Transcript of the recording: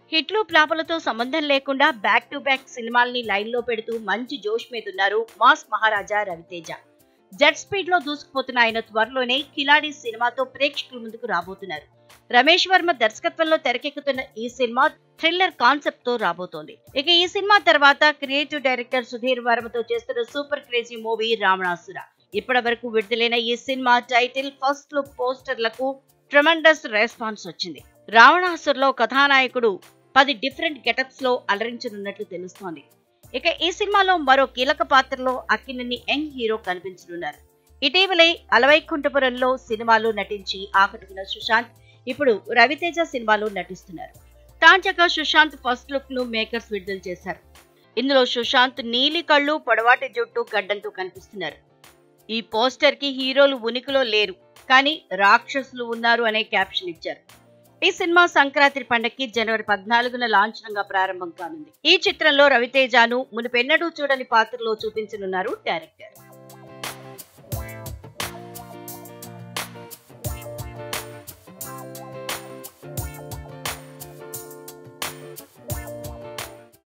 హిట్లు ప్లాపులతో సంబంధం లేకుండా బ్యాక్ టు బ్యాక్ సినిమాల్ని లైన్లో పెడుతూ మంచి జోష్ మీదున్నారు mass Maharaja Raviteja jet speed లో దూసుకుపోతున్న ఆయన త్వరలోనే కిలాడి సినిమాతో ప్రేక్షకుల ముందుకు రాబోతున్నారు రమేష్ వర్మ దర్శకత్వంలో తెరకెక్కుతున్న ఈ సినిమా థ్రిల్లర్ కాన్సెప్ట్ తో రాబోతోంది ఇక ఈ సినిమా తర్వాత క్రియేటివ్ డైరెక్టర్ సుధీర్ వర్మతో చేస్తున్న సూపర్ క్రేజీ మూవీ రావణాసుర ఇప్పటి వరకు విడుదలైన ఈ సినిమా టైటిల్ ఫస్ట్ లుక్ పోస్టర్లకు ట్రమండస్ రెస్పాన్స్ వచ్చింది రావణాసురలో కథానాయకుడు పది డిఫరెంట్ గెటప్స్ లో అలరించనున్నట్లు తెలుస్తోంది ఇక ఈ సినిమాలో మరో కీలక పాత్రలో అక్కినేని యంగ్ హీరో కనిపించనున్నారు ఇటీవలే అలవైకుంఠపురంలో సినిమాలో నటించి ఆకట్టుకున్న సుశాంత్ ఇప్పుడు రవితేజ సినిమాలో నటిస్తున్నారు తాజాగా సుశాంత్ ఫస్ట్ లుక్ ను మేకర్స్ విడుదల చేశారు ఇందులో సుశాంత్ నీలి కళ్ళు పొడవాటి జుట్టు గడ్డంతో కనిపిస్తున్నారు ఈ పోస్టర్ కి హీరోలు ఉనికిలో లేరు కానీ రాక్షసులు ఉన్నారు అనే క్యాప్షన్ ఇచ్చారు ఈ సినిమా సంక్రాంతి పండగకి జనవరి పద్నాలుగున లాంఛనంగా ప్రారంభం కానుంది ఈ చిత్రంలో రవితేజను మునుపెన్నడూ చూడని పాత్రలో చూపించనున్నారు డైరెక్టర్